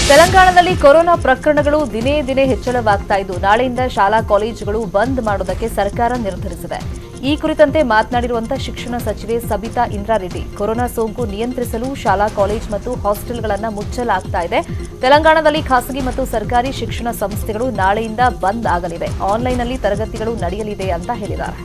ತೆಲಂಗಾಣದಲ್ಲಿ ಕೊರೋನಾ ಪ್ರಕರಣಗಳು ದಿನೇ ದಿನೇ ಹೆಚ್ಚಳವಾಗ್ತಾ ಇದ್ದು ನಾಳೆಯಿಂದ ಶಾಲಾ ಕಾಲೇಜುಗಳು ಬಂದ್ ಮಾಡೋದಕ್ಕೆ ಸರ್ಕಾರ ನಿರ್ಧರಿಸಿದೆ ಈ ಕುರಿತಂತೆ ಮಾತನಾಡಿರುವಂತಹ ಶಿಕ್ಷಣ ಸಚಿವೆ ಸಬಿತಾ ಇಂದ್ರಾರೆಡ್ಡಿ ಕೊರೋನಾ ಸೋಂಕು ನಿಯಂತ್ರಿಸಲು ಶಾಲಾ ಕಾಲೇಜ್ ಮತ್ತು ಹಾಸ್ಟೆಲ್ಗಳನ್ನು ಮುಚ್ಚಲಾಗ್ತಾ ಇದೆ ತೆಲಂಗಾಣದಲ್ಲಿ ಖಾಸಗಿ ಮತ್ತು ಸರ್ಕಾರಿ ಶಿಕ್ಷಣ ಸಂಸ್ಥೆಗಳು ನಾಳೆಯಿಂದ ಬಂದ್ ಆಗಲಿವೆ ಆನ್ಲೈನ್ನಲ್ಲಿ ತರಗತಿಗಳು ನಡೆಯಲಿದೆ ಅಂತ ಹೇಳಿದ್ದಾರೆ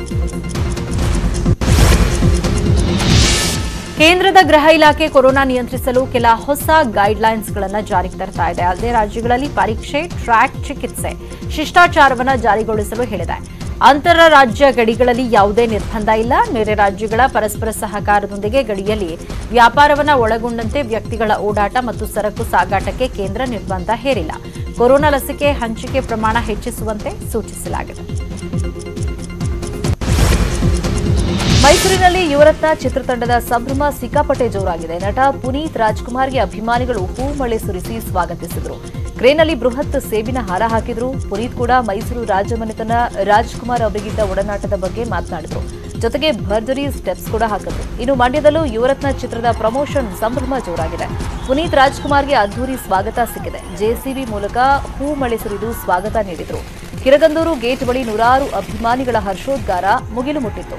ಕೇಂದ್ರದ ಗೃಹ ಇಲಾಖೆ ಕೊರೋನಾ ನಿಯಂತ್ರಿಸಲು ಕೆಲ ಹೊಸ ಗೈಡ್ಲೈನ್ಸ್ಗಳನ್ನು ಜಾರಿಗೆ ತರ್ತಾ ಇದೆ ಅಲ್ಲದೆ ರಾಜ್ಯಗಳಲ್ಲಿ ಪರೀಕ್ಷೆ ಟ್ರ್ಯಾಕ್ ಚಿಕಿತ್ಸೆ ಶಿಷ್ಟಾಚಾರವನ್ನು ಜಾರಿಗೊಳಿಸಲು ಹೇಳಿದೆ ಅಂತರ ರಾಜ್ಯ ಗಡಿಗಳಲ್ಲಿ ಯಾವುದೇ ನಿರ್ಬಂಧ ಇಲ್ಲ ನೆರೆ ರಾಜ್ಯಗಳ ಪರಸ್ಪರ ಸಹಕಾರದೊಂದಿಗೆ ಗಡಿಯಲ್ಲಿ ವ್ಯಾಪಾರವನ್ನು ಒಳಗೊಂಡಂತೆ ವ್ಯಕ್ತಿಗಳ ಓಡಾಟ ಮತ್ತು ಸರಕು ಸಾಗಾಟಕ್ಕೆ ಕೇಂದ್ರ ನಿರ್ಬಂಧ ಹೇರಿಲ್ಲ ಕೊರೋನಾ ಲಸಿಕೆ ಹಂಚಿಕೆ ಪ್ರಮಾಣ ಹೆಚ್ಚಿಸುವಂತೆ ಸೂಚಿಸಲಾಗಿದೆ ಮೈಸೂರಿನಲ್ಲಿ ಯುವರತ್ನ ಚಿತ್ರತಂಡದ ಸಂಭ್ರಮ ಸಿಕ್ಕಾಪಟ್ಟೆ ಜೋರಾಗಿದೆ ನಟ ಪುನೀತ್ ರಾಜ್ಕುಮಾರ್ಗೆ ಅಭಿಮಾನಿಗಳು ಹೂಮಳೆ ಸುರಿಸಿ ಸ್ವಾಗತಿಸಿದರು ಕ್ರೇನಲ್ಲಿ ಬೃಹತ್ ಸೇಬಿನ ಹಾರ ಹಾಕಿದ್ರು ಪುನೀತ್ ಕೂಡ ಮೈಸೂರು ರಾಜಮನೆತನ ರಾಜ್ಕುಮಾರ್ ಅವರಿಗಿದ್ದ ಒಡನಾಟದ ಬಗ್ಗೆ ಮಾತನಾಡಿದ್ರು ಜೊತೆಗೆ ಭರ್ಜರಿ ಸ್ಟೆಪ್ಸ್ ಕೂಡ ಹಾಕಿದ್ರು ಇನ್ನು ಮಂಡ್ಯದಲ್ಲೂ ಯುವರತ್ನ ಚಿತ್ರದ ಪ್ರಮೋಷನ್ ಸಂಭ್ರಮ ಜೋರಾಗಿದೆ ಪುನೀತ್ ರಾಜ್ಕುಮಾರ್ಗೆ ಅದ್ದೂರಿ ಸ್ವಾಗತ ಸಿಕ್ಕಿದೆ ಜೆಸಿಬಿ ಮೂಲಕ ಹೂಮಳೆ ಸುರಿದು ಸ್ವಾಗತ ನೀಡಿದ್ರು ಕಿರಗಂದೂರು ಗೇಟ್ ಬಳಿ ನೂರಾರು ಅಭಿಮಾನಿಗಳ ಹರ್ಷೋದ್ಗಾರ ಮುಗಿಲು ಮುಟ್ಟಿತ್ತು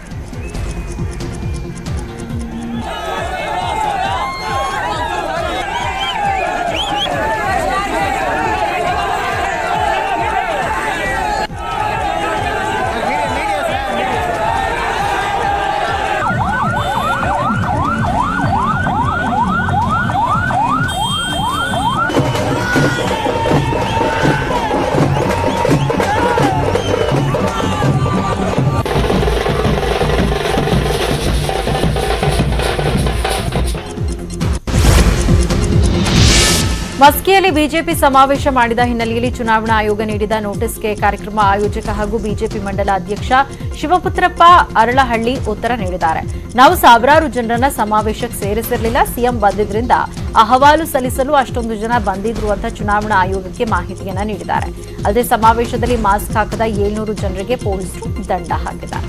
ಮಸ್ಕಿಯಲ್ಲಿ ಬಿಜೆಪಿ ಸಮಾವೇಶ ಮಾಡಿದ ಹಿನ್ನೆಲೆಯಲ್ಲಿ ಚುನಾವಣಾ ಆಯೋಗ ನೀಡಿದ ನೋಟಿಸ್ಗೆ ಕಾರ್ಯಕ್ರಮ ಆಯೋಜಕ ಹಾಗೂ ಬಿಜೆಪಿ ಮಂಡಲ ಅಧ್ಯಕ್ಷ ಶಿವಪುತ್ರಪ್ಪ ಅರಳಹಳ್ಳಿ ಉತ್ತರ ನೀಡಿದ್ದಾರೆ ನಾವು ಸಾವಿರಾರು ಜನರನ್ನ ಸಮಾವೇಶಕ್ಕೆ ಸೇರಿಸಿರಲಿಲ್ಲ ಸಿಎಂ ಬಂದಿದ್ರಿಂದ ಅಹವಾಲು ಸಲ್ಲಿಸಲು ಅಷ್ಟೊಂದು ಜನ ಬಂದಿದ್ರು ಅಂತ ಚುನಾವಣಾ ಆಯೋಗಕ್ಕೆ ಮಾಹಿತಿಯನ್ನ ನೀಡಿದ್ದಾರೆ ಅಲ್ಲದೆ ಸಮಾವೇಶದಲ್ಲಿ ಮಾಸ್ಕ್ ಹಾಕದ ಏಳ್ನೂರು ಜನರಿಗೆ ಪೊಲೀಸರು ದಂಡ ಹಾಕಿದ್ದಾರೆ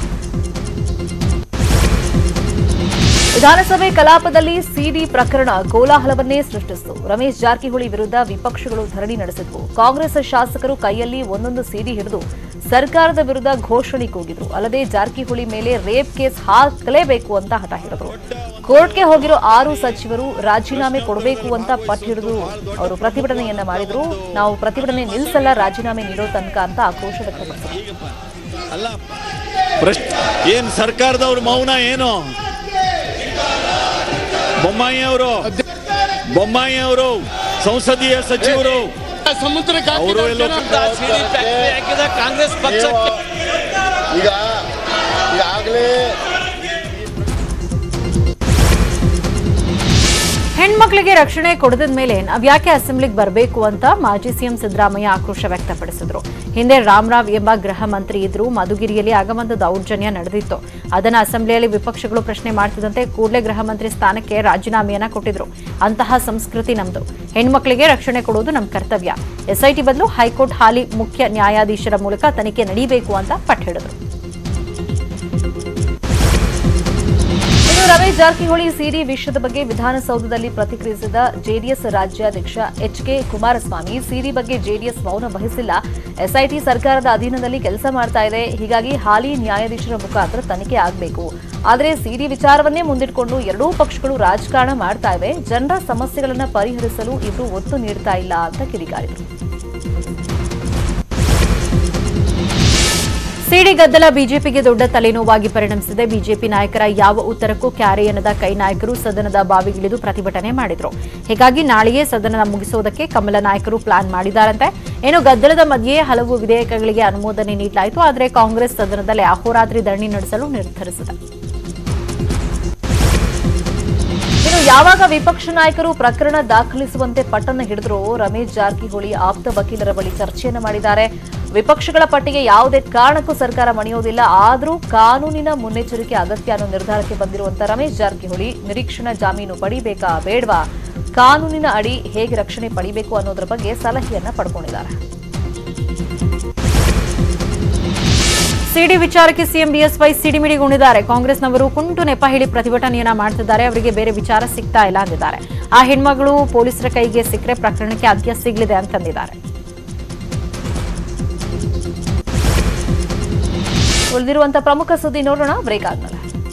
ವಿಧಾನಸಭೆ ಕಲಾಪದಲ್ಲಿ ಸಿಡಿ ಪ್ರಕರಣ ಕೋಲಾಹಲವನ್ನೇ ಸೃಷ್ಟಿಸಿತು ರಮೇಶ್ ಜಾರಕಿಹೊಳಿ ವಿರುದ್ಧ ವಿಪಕ್ಷಗಳು ಧರಣಿ ನಡೆಸಿದ್ವು ಕಾಂಗ್ರೆಸ್ ಶಾಸಕರು ಕೈಯಲ್ಲಿ ಒಂದೊಂದು ಸಿಡಿ ಹಿಡಿದು ಸರ್ಕಾರದ ವಿರುದ್ಧ ಘೋಷಣೆ ಕೂಗಿದ್ರು ಅಲ್ಲದೆ ಜಾರಕಿಹೊಳಿ ಮೇಲೆ ರೇಪ್ ಕೇಸ್ ಹಾಕಲೇಬೇಕು ಅಂತ ಹಠ ಹಿಡಿದ್ರು ಕೋರ್ಟ್ಗೆ ಹೋಗಿರೋ ಆರು ಸಚಿವರು ರಾಜೀನಾಮೆ ಕೊಡಬೇಕು ಅಂತ ಪಟ್ಟು ಹಿಡಿದು ಅವರು ಪ್ರತಿಭಟನೆಯನ್ನ ಮಾಡಿದ್ರು ನಾವು ಪ್ರತಿಭಟನೆ ನಿಲ್ಲಿಸಲ್ಲ ರಾಜೀನಾಮೆ ನೀಡೋ ತನಕ ಅಂತ ಆಕ್ರೋಶ ವ್ಯಕ್ತಪಡಿಸಿದ್ರು ಅಲ್ಲ ಪ್ರಶ್ನೆ ಏನ್ ಸರ್ಕಾರದವ್ರ ಮೌನ ಏನು ಬೊಮ್ಮಾಯಿ ಅವರು ಬೊಮ್ಮಾಯಿ ಅವರು ಸಂಸದೀಯ ಸಚಿವರು ಸಮುದ್ರಕ್ಕೆ ಅವರು ಎಲ್ಲೋ ಸಿಡಿ ಫ್ಯಾಕ್ಟರಿ ಹಾಕಿದ ಕಾಂಗ್ರೆಸ್ ಪಕ್ಷಕ್ಕೆ ಈಗ ಈಗಾಗಲೇ ಹೆಣ್ಮಕ್ಳಿಗೆ ರಕ್ಷಣೆ ಕೊಡದ ಮೇಲೆ ನಾವ್ಯಾಕೆ ಅಸೆಂಬ್ಲಿಗೆ ಬರಬೇಕು ಅಂತ ಮಾಜಿ ಸಿಎಂ ಸಿದ್ದರಾಮಯ್ಯ ಆಕ್ರೋಶ ವ್ಯಕ್ತಪಡಿಸಿದ್ರು ಹಿಂದೆ ರಾಮರಾವ್ ಎಂಬ ಗೃಹ ಮಂತ್ರಿ ಇದ್ರು ಮಧುಗಿರಿಯಲ್ಲಿ ಆಗಮನದ ದೌರ್ಜನ್ಯ ನಡೆದಿತ್ತು ಅದನ್ನ ಅಸೆಂಬ್ಲಿಯಲ್ಲಿ ವಿಪಕ್ಷಗಳು ಪ್ರಶ್ನೆ ಮಾಡ್ತಿದ್ದಂತೆ ಕೂಡಲೇ ಗೃಹ ಮಂತ್ರಿ ಸ್ಥಾನಕ್ಕೆ ರಾಜೀನಾಮೆಯನ್ನ ಕೊಟ್ಟಿದ್ರು ಅಂತಹ ಸಂಸ್ಕೃತಿ ನಮ್ದು ಹೆಣ್ಮಕ್ಳಿಗೆ ರಕ್ಷಣೆ ಕೊಡುವುದು ನಮ್ಮ ಕರ್ತವ್ಯ ಎಸ್ಐಟಿ ಬದಲು ಹೈಕೋರ್ಟ್ ಹಾಲಿ ಮುಖ್ಯ ನ್ಯಾಯಾಧೀಶರ ಮೂಲಕ ತನಿಖೆ ನಡೀಬೇಕು ಅಂತ ಪಟ್ಟು ಹಿಡಿದ್ರು ಇನ್ನು ರಮೇಶ್ ಜಾರಕಿಹೊಳಿ ಸಿಡಿ ವಿಷಯದ ಬಗ್ಗೆ ವಿಧಾನಸೌಧದಲ್ಲಿ ಪ್ರತಿಕ್ರಿಯಿಸಿದ ಜೆಡಿಎಸ್ ರಾಜ್ಯಾಧ್ಯಕ್ಷ ಎಚ್ ಕೆ ಕುಮಾರಸ್ವಾಮಿ ಸಿಡಿ ಬಗ್ಗೆ ಜೆಡಿಎಸ್ ಮೌನ ವಹಿಸಿಲ್ಲ ಎಸ್ಐಟಿ ಸರ್ಕಾರದ ಅಧೀನದಲ್ಲಿ ಕೆಲಸ ಮಾಡ್ತಾ ಇದೆ ಹೀಗಾಗಿ ಹಾಲಿ ನ್ಯಾಯಾಧೀಶರ ಮುಖಾಂತರ ತನಿಖೆ ಆಗಬೇಕು ಆದರೆ ಸಿಡಿ ವಿಚಾರವನ್ನೇ ಮುಂದಿಟ್ಕೊಂಡು ಎರಡೂ ಪಕ್ಷಗಳು ರಾಜಕಾರಣ ಮಾಡ್ತಾ ಇವೆ ಜನರ ಸಮಸ್ಯೆಗಳನ್ನು ಪರಿಹರಿಸಲು ಇವರು ಒತ್ತು ನೀಡ್ತಾ ಇಲ್ಲ ಅಂತ ಕಿಡಿಕಾರಿದರು ಸಿಡಿ ಗದ್ದಲ ಬಿಜೆಪಿಗೆ ದೊಡ್ಡ ತಲೆನೋವಾಗಿ ಪರಿಣಮಿಸಿದೆ ಬಿಜೆಪಿ ನಾಯಕರ ಯಾವ ಉತ್ತರಕ್ಕೂ ಕ್ಯಾರೆ ಎನ್ನದ ಕೈ ನಾಯಕರು ಸದನದ ಬಾವಿಗಿಳಿದು ಪ್ರತಿಭಟನೆ ಮಾಡಿದ್ರು ಹೀಗಾಗಿ ನಾಳೆಯೇ ಸದನ ಮುಗಿಸೋದಕ್ಕೆ ಕಮಲ ನಾಯಕರು ಪ್ಲಾನ್ ಮಾಡಿದ್ದಾರಂತೆ ಏನು ಗದ್ದಲದ ಮಧ್ಯೆ ಹಲವು ವಿಧೇಯಕಗಳಿಗೆ ಅನುಮೋದನೆ ನೀಡಲಾಯಿತು ಆದರೆ ಕಾಂಗ್ರೆಸ್ ಸದನದಲ್ಲಿ ಅಹೋರಾತ್ರಿ ಧರಣಿ ನಡೆಸಲು ನಿರ್ಧರಿಸಿದೆ ಇನ್ನು ಯಾವಾಗ ವಿಪಕ್ಷ ನಾಯಕರು ಪ್ರಕರಣ ದಾಖಲಿಸುವಂತೆ ಪಟ್ಟನ್ನು ಹಿಡಿದ್ರು ರಮೇಶ್ ಜಾರಕಿಹೊಳಿ ಆಪ್ತ ವಕೀಲರ ಬಳಿ ಚರ್ಚೆಯನ್ನು ಮಾಡಿದ್ದಾರೆ ವಿಪಕ್ಷಗಳ ಪಟ್ಟಿಗೆ ಯಾವುದೇ ಕಾರಣಕ್ಕೂ ಸರ್ಕಾರ ಮಣಿಯೋದಿಲ್ಲ ಆದರೂ ಕಾನೂನಿನ ಮುನ್ನೆಚ್ಚರಿಕೆ ಅಗತ್ಯ ಅನ್ನೋ ನಿರ್ಧಾರಕ್ಕೆ ಬಂದಿರುವಂತ ರಮೇಶ್ ಜಾರಕಿಹೊಳಿ ನಿರೀಕ್ಷಣಾ ಜಾಮೀನು ಪಡಿಬೇಕಾ ಬೇಡವಾ ಕಾನೂನಿನ ಅಡಿ ಹೇಗೆ ರಕ್ಷಣೆ ಪಡಿಬೇಕು ಅನ್ನೋದ್ರ ಬಗ್ಗೆ ಸಲಹೆಯನ್ನ ಪಡ್ಕೊಂಡಿದ್ದಾರೆ ಸಿಡಿ ವಿಚಾರಕ್ಕೆ ಸಿಎಂ ಬಿಎಸ್ವೈ ಸಿಡಿಮಿಡಿಗೊಂಡಿದ್ದಾರೆ ಕಾಂಗ್ರೆಸ್ನವರು ಕುಂಟು ನೆಪ ಹೇಳಿ ಪ್ರತಿಭಟನೆಯನ್ನ ಮಾಡ್ತಿದ್ದಾರೆ ಅವರಿಗೆ ಬೇರೆ ವಿಚಾರ ಸಿಗ್ತಾ ಇಲ್ಲ ಅಂದಿದ್ದಾರೆ ಆ ಹೆಣ್ಮಗಳು ಪೊಲೀಸರ ಕೈಗೆ ಸಿಕ್ಕರೆ ಪ್ರಕರಣಕ್ಕೆ ಅಂತ್ಯ ಸಿಗಲಿದೆ ಅಂತಂದಿದ್ದಾರೆ ಉಳಿದಿರುವಂತಹ ಪ್ರಮುಖ ಸುದ್ದಿ ನೋಡೋಣ ಬ್ರೇಕ್ ಆದ್ಮೇಲೆ